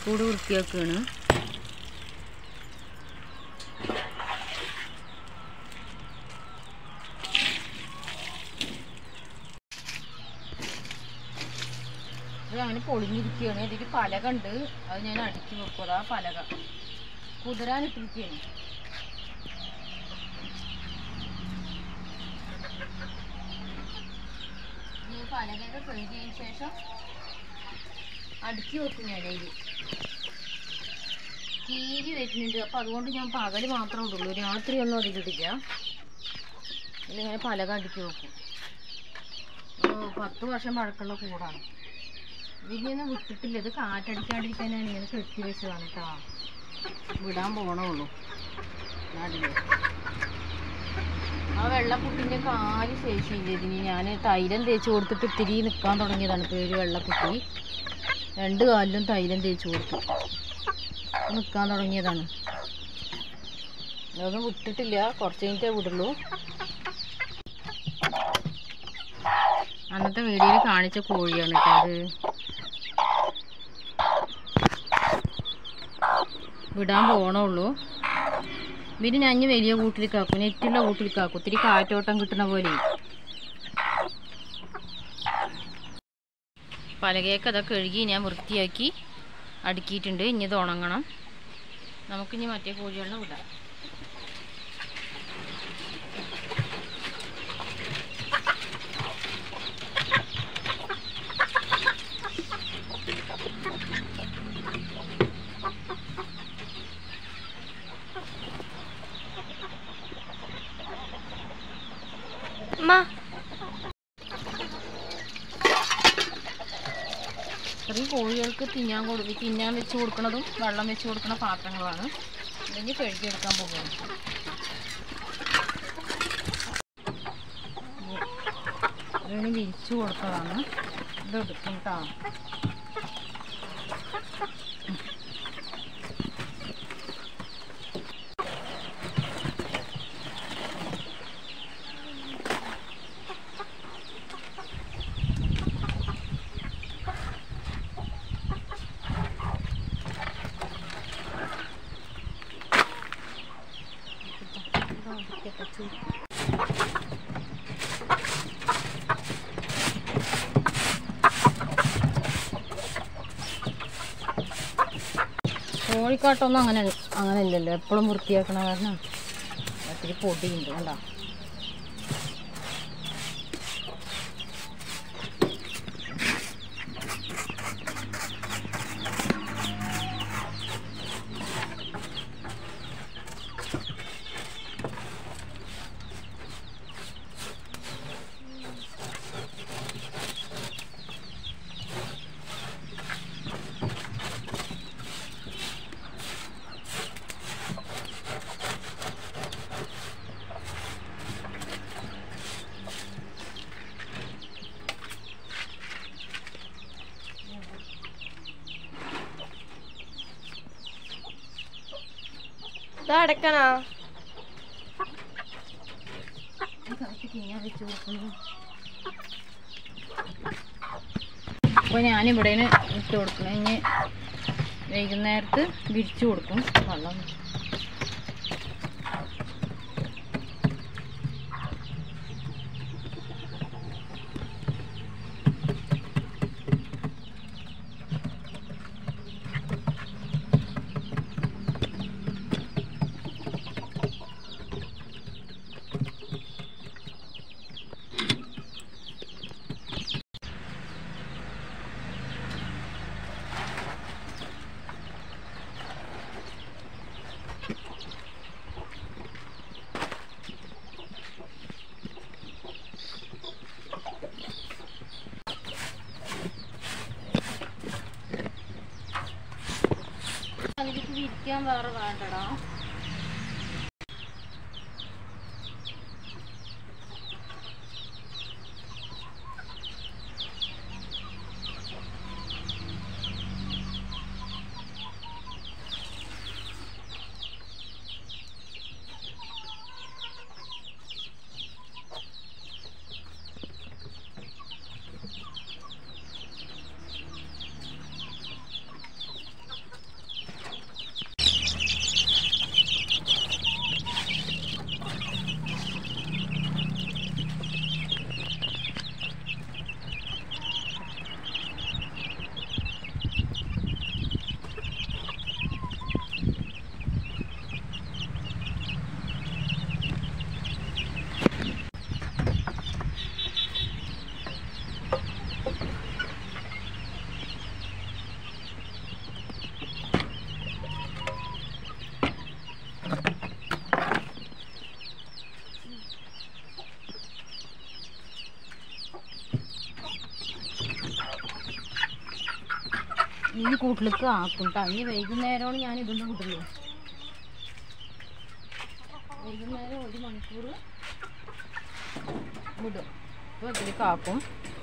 കൂട് വൃത്തിയാക്കുകയാണ് ഇത് അങ്ങനെ പൊളിഞ്ഞിരിക്കുകയാണ് ഇതിൽ പലക ഉണ്ട് അത് ഞാൻ അടിച്ചു വെക്കും അതാ പലക കുതിരാനിട്ടിരിക്കുകയാണ് ഈ പലകയൊക്കെ കഴുകിയതിന് ശേഷം അടുക്കി വെക്കും ഞാൻ അതിൽ കീരി വരുന്നുണ്ട് അപ്പം അതുകൊണ്ട് ഞാൻ പകല് മാത്രമേ ഇടുള്ളൂ രാത്രിയൊന്നും അതിലിടില്ല ഇതിലിങ്ങനെ പലക അടുക്കി വെക്കും ഒരു പത്ത് വർഷം പഴക്കമുള്ള കൂടാണ് ഇതിനൊന്നും വിട്ടിട്ടില്ല ഇത് കാറ്റടിക്കാണ്ടിരിക്കാനാണ് ഇങ്ങനെ കെട്ടി വെച്ചതാണ് കേട്ടോ വിടാൻ പോണുള്ളൂ നാട്ടില് ആ വെള്ളക്കുട്ടിൻ്റെ കാല് ശേഷിയില്ല ഇതിന് ഞാൻ തൈലം തേച്ച് കൊടുത്തിട്ട് ഇത്തിരി നിൽക്കാൻ തുടങ്ങിയതാണ് പേര് വെള്ളക്കുട്ടി രണ്ട് കാലിലും തൈലം തേച്ച് കൊടുത്തു നിൽക്കാൻ തുടങ്ങിയതാണ് അതൊന്നും വിട്ടിട്ടില്ല കുറച്ച് കഴിഞ്ഞിട്ടേ വിടുള്ളൂ അന്നത്തെ വീഡിയോയിൽ കാണിച്ച കോഴിയാണ് കേട്ടോ അത് വിടാൻ പോണുള്ളൂ ഇവര് ഞാൻ ഇനി വലിയ കൂട്ടിലേക്കാക്കും നെറ്റുള്ള കൂട്ടിലേക്കാക്കും ഒത്തിരി കാറ്റോട്ടം കിട്ടുന്ന പോലെ പലകയൊക്കെ അതൊക്കെ കഴുകി ഞാൻ വൃത്തിയാക്കി അടുക്കിയിട്ടുണ്ട് ഇനി ഇത് ഉണങ്ങണം നമുക്കിനി മറ്റേ കോഴികളിനെ വിടാം ഇത്രയും കോഴികൾക്ക് തിന്നാൻ കൊടുക്കും തിന്നാൻ വെച്ച് കൊടുക്കുന്നതും വെള്ളം വെച്ച് കൊടുക്കുന്ന പാത്രങ്ങളാണ് അല്ലെങ്കിൽ കഴുകിയെടുക്കാൻ പോകുന്നത് ഇതിന് വിരിച്ചു കൊടുത്തതാണ് ഇത് എടുക്കും കേട്ടോ കോഴിക്കാട്ടൊന്നും അങ്ങനെ അങ്ങനെ ഇല്ലല്ലോ എപ്പോഴും വൃത്തിയാക്കണ കാരണം ഒത്തിരി പൊടിയുണ്ട് കണ്ടോ അടക്കണോ അപ്പോൾ ഞാനിവിടെ ഇട്ട് കൊടുക്കണം ഇനി വൈകുന്നേരത്ത് വിരിച്ചു കൊടുക്കും വെള്ളം അതിലേക്ക് വിരിക്കാൻ വേറെ വേണ്ടടാ കൂട്ടിലേക്ക് ആക്കും കേട്ടോ ഇനി വൈകുന്നേരമാണ് ഞാൻ ഇതൊന്നും വിടുള്ളൂ വൈകുന്നേരം ഒരു മണിക്കൂർ വിടും അപ്പോൾ ഇതിലേക്ക് ആക്കും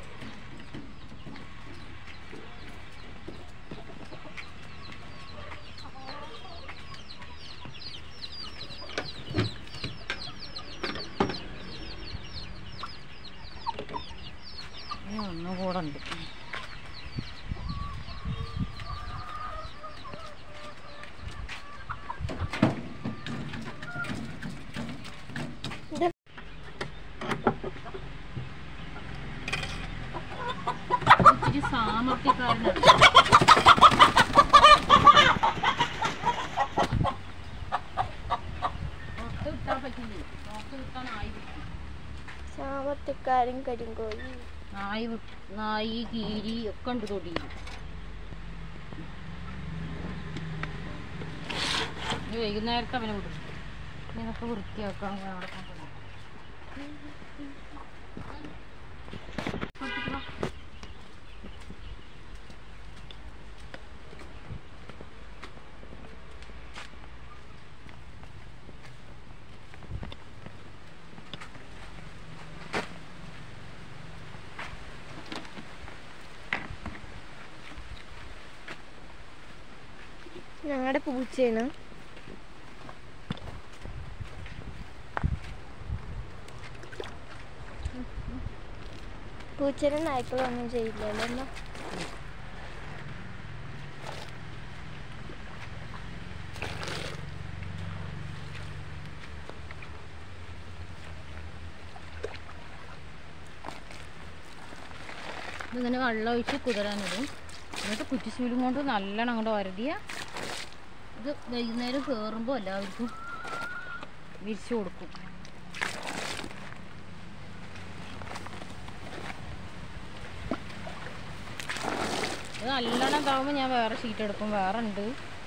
ഇനി ഒന്നും കൂടെ ഉണ്ട് ഇച്ചിരി സാമർത്ഥ്യക്കാരനാണ് പുറത്ത് വിട്ടാൻ പറ്റില്ലേ പുറത്ത് വിട്ടാൻ നായി പിടിക്കും സാമർത്ഥ്യക്കാരൻ കരിങ്കോഴി നായി വി- നായി കീരി ഒക്കെ ഉണ്ട് തൊടിയിൽ ഇനി വൈകുന്നേരത്തെ അവനെ വിടും ഇനി ഇതൊക്കെ വൃത്തിയാക്കാം ഞാൻ അവിടെ കൊണ്ടുവന്നു. കൊടുത്തിട്ട് വാ. ഞങ്ങളുടെ പൂച്ചയാണ് പൂച്ചനെ നായ്ക്കളൊന്നും ചെയ്യില്ലല്ലോ അമ്മ ഇതിങ്ങനെ വെള്ളം ഒഴിച്ച് കുതിരാനിടും എന്നിട്ട് കുറ്റിച്ചൂലും കൊണ്ട് നല്ലോണം അങ്ങോട്ട് വരടിയ ഇത് വൈകുന്നേരം കയറുമ്പോൾ എല്ലാവർക്കും വിരിച്ചു കൊടുക്കും ഇത് നല്ലോണം ഇതാവുമ്പോൾ ഞാൻ വേറെ ഷീറ്റ് എടുക്കും വേറെ ഉണ്ട്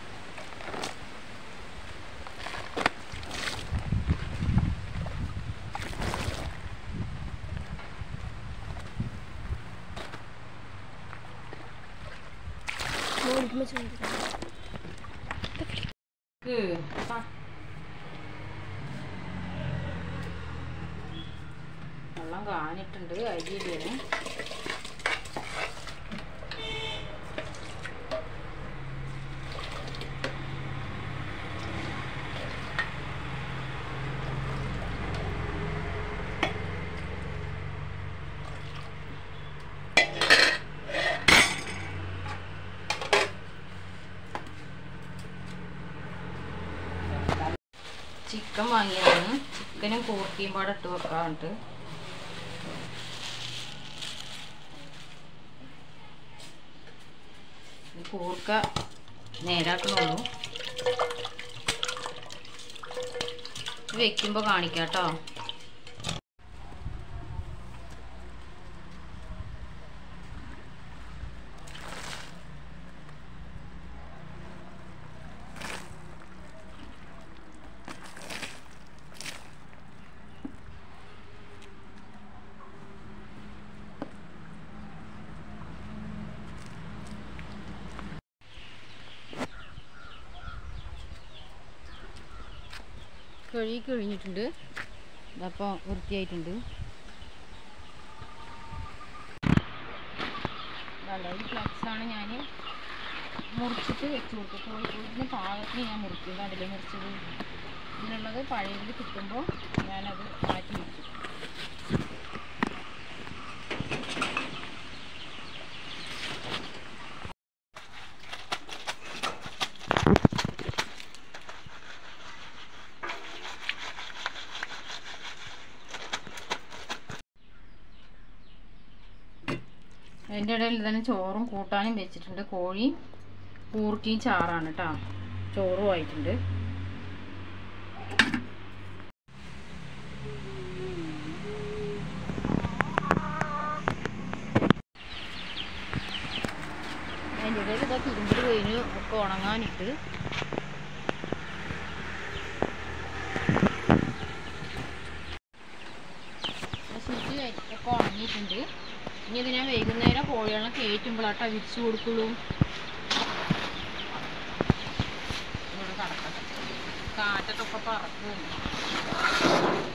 മോളിക്കുമ്പോ ചൂണ്ടില്ല വെള്ളം കാണിട്ടുണ്ട് അരിയിലാണ് ചിക്കൻ വാങ്ങിയതാണ് ചിക്കനും കൂർത്തിയും പാടെ ഇട്ട് വെക്കാറുണ്ട് ഈ കൂർക്ക നേരാക്കണുള്ളൂ ഇത് വെക്കുമ്പോൾ കാണിക്കാം കേട്ടോ കഴുകി കഴിഞ്ഞിട്ടുണ്ട് അപ്പോൾ വൃത്തിയായിട്ടുണ്ട് വേണ്ട ഈ ഫ്ലക്സാണ് ഞാൻ മുറിച്ചിട്ട് വെച്ച് കൊടുക്കും കോഴിക്കോടിന് പാകത്തിന് ഞാൻ മുറിക്കും കണ്ടില്ലേ മുറിച്ചത് ഇതിനുള്ളത് പഴയതിൽ കിട്ടുമ്പോൾ ഞാനത് മാറ്റി വെക്കും അതിൻ്റെ ഇടയിൽ തന്നെ ചോറും കൂട്ടാനും വെച്ചിട്ടുണ്ട് കോഴി കൂർക്കിയും ചാറാണ് കേട്ടോ ചോറും ആയിട്ടുണ്ട് അതിൻ്റെ ഇടയിൽ ഇതൊക്കെ ഇരുമ്പിൽ കഴിഞ്ഞ് ഒക്കെ ഉണങ്ങാനിട്ട് സ്വിച്ച് ഒക്കെ ഉണങ്ങിയിട്ടുണ്ട് ഇനി ഇത് ഞാൻ വൈകുന്നേരം കോഴികളെ കയറ്റുമ്പോഴാട്ടോ വിരിച്ചു കൊടുക്കുള്ളൂ കാറ്റത്തൊക്കെ പറക്കും